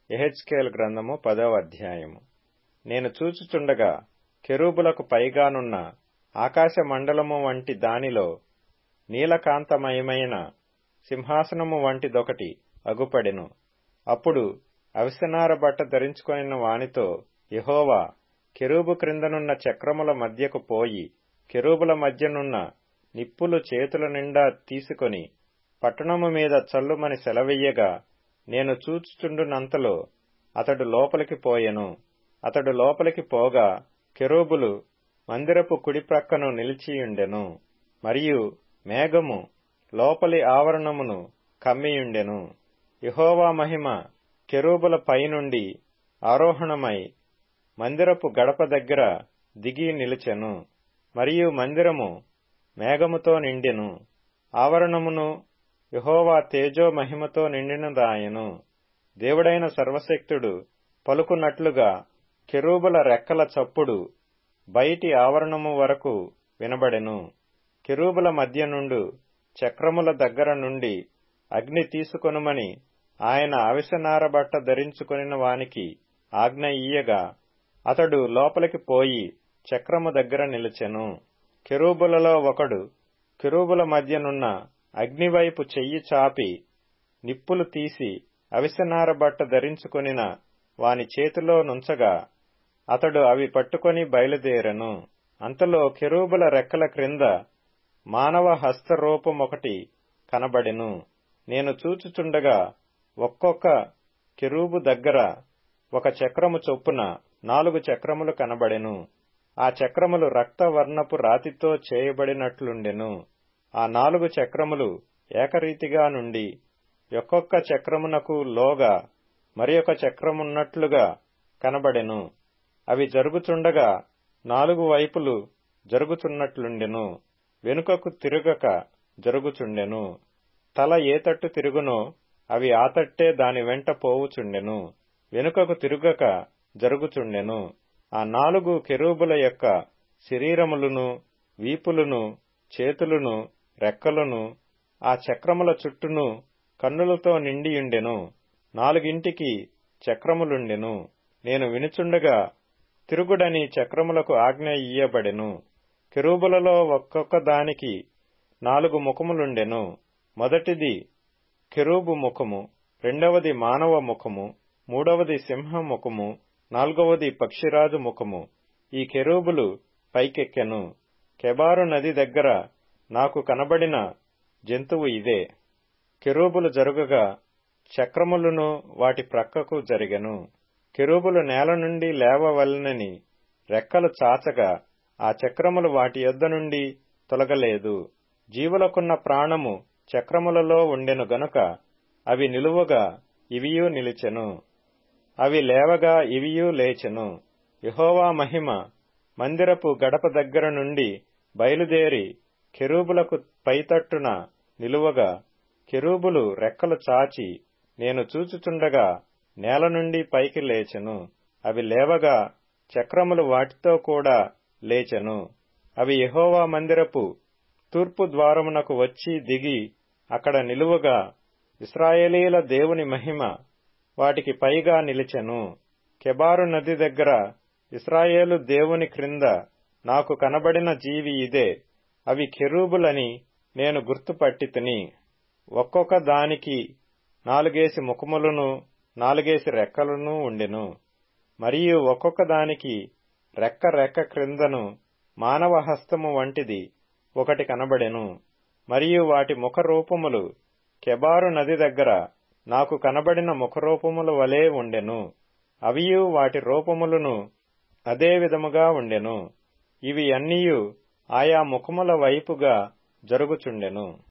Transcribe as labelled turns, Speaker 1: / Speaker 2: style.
Speaker 1: ఎహెచ్కేల్ గ్రంథము పదవ అధ్యాయము నేను చూచుచుండగా కెరూబులకు పైగానున్న ఆకాశ మండలము వంటి దానిలో నీలకాంతమయమైన సింహాసనము వంటిదొకటి అగుపడెను అప్పుడు అవిసనార బట్ట ధరించుకొనిన వానితో యహోవా కెరూబు క్రిందనున్న చక్రముల మధ్యకు పోయి కెరూబుల మధ్యనున్న నిప్పులు చేతుల నిండా తీసుకొని పట్టణము మీద చల్లుమని సెలవెయ్యగా నేను చూచుచుండునంతలో అతడు లోపలికి పోయెను అతడు లోపలికి పోగా కెరూబులు మందిరపు కుడి ప్రక్కను నిలిచియుండెను మరియు మేఘము లోపలి ఆవరణమును కమ్మియుండెను యహోవా మహిమ కెరూబుల పైనుండి ఆరోహణమై మందిరపు గడప దగ్గర దిగి నిలిచెను మరియు మందిరము మేఘముతో నిండెను ఆవరణమును యహోవా తేజో మహిమతో నిండినదాయను దేవుడైన సర్వశక్తుడు పలుకున్నట్లుగా కెరూబుల రెక్కల చప్పుడు బయటి ఆవరణము వరకు వినబడెను కెరూబుల మధ్య నుండు చక్రముల దగ్గర నుండి అగ్ని తీసుకొనుమని ఆయన అవిసనారబట్ట ధరించుకొనిన వానికి ఆజ్ఞ ఇయ్యగా అతడు లోపలికి పోయి చక్రము దగ్గర నిలిచెను కెరూబులలో ఒకడు కెరూబుల మధ్యనున్న అగ్నివైపు చెయ్యి చాపి నిప్పులు తీసి అవిసనార బట్ట ధరించుకొనిన వాని చేతిలో నుంచగా అతడు అవి పట్టుకొని బయలుదేరెను అంతలో కెరూబుల రెక్కల క్రింద మానవ హస్తరూపమొకటి కనబడెను నేను చూచుచుండగా ఒక్కొక్క కెరూబు దగ్గర ఒక చక్రము చొప్పున నాలుగు చక్రములు కనబడెను ఆ చక్రములు రక్తవర్ణపు రాతితో చేయబడినట్లుండెను ఆ నాలుగు చక్రములు ఏకరీతిగా నుండి ఒక్కొక్క చక్రమునకు లోగా మరి ఒక చక్రమున్నట్లుగా కనబడెను అవి జరుగుచుండగా నాలుగు వైపులు జరుగుతున్నట్లుండెను వెనుకకు తిరుగక జరుగుచుండెను తల ఏ తట్టు తిరుగునో అవి ఆ తట్టే దాని వెంట పోవుచుండెను వెనుకకు తిరుగక జరుగుచుండెను ఆ నాలుగు కెరూబుల యొక్క శరీరములను వీపులను చేతులను రెక్కలను ఆ చక్రముల చుట్టూను కన్నులతో నిండియుండెను నాలుగింటికి చక్రములుండెను నేను వినుచుండగా తిరుగుడని చక్రములకు ఆజ్ఞ ఇయ్యబడెను కెరూబులలో ఒక్కొక్క దానికి నాలుగు ముఖములుండెను మొదటిది కెరూబు ముఖము రెండవది మానవ ముఖము మూడవది సింహ ముఖము నాల్గవది పక్షిరాజు ముఖము ఈ కెరూబులు పైకెక్కెను కెబారు నది దగ్గర నాకు కనబడిన జంతువు ఇదే కెరూబులు జరుగగా చక్రములను వాటి ప్రక్కకు జరిగెను కెరూబులు నేల నుండి లేవవలనని రెక్కలు చాచగా ఆ చక్రములు వాటి యొద్ద నుండి తొలగలేదు జీవులకున్న ప్రాణము చక్రములలో ఉండెను గనుక అవి నిలువగా ఇవియూ నిలిచెను అవి లేవగా ఇవియూ లేచెను యహోవా మహిమ మందిరపు గడప దగ్గర నుండి బయలుదేరి కెరూబులకు పైతట్టున నిలువగా కెరూబులు రెక్కలు చాచి నేను చూచుచుండగా నేల నుండి పైకి లేచెను అవి లేవగా చక్రములు వాటితో కూడా లేచెను అవి యహోవా మందిరపు తూర్పు ద్వారమునకు వచ్చి దిగి అక్కడ నిలువగా ఇస్రాయేలీల దేవుని మహిమ వాటికి పైగా నిలిచెను కెబారు నది దగ్గర ఇస్రాయేలు దేవుని క్రింద నాకు కనబడిన జీవి ఇదే అవి కెరూబులని నేను గుర్తుపట్టితిని ఒక్కొక్క దానికి నాలుగేసి ముఖములను నాలుగేసి రెక్కలను ఉండెను మరియు ఒక్కొక్క దానికి రెక్క రెక్క క్రిందను మానవ హస్తము వంటిది ఒకటి కనబడెను మరియు వాటి ముఖ రూపములు కెబారు నది దగ్గర నాకు కనబడిన ముఖరూపముల వలె ఉండెను అవియు వాటి రూపములను అదే విధముగా ఉండెను ఇవి అన్నియు ఆయా ముఖముల వైపుగా జరుగుచుండెను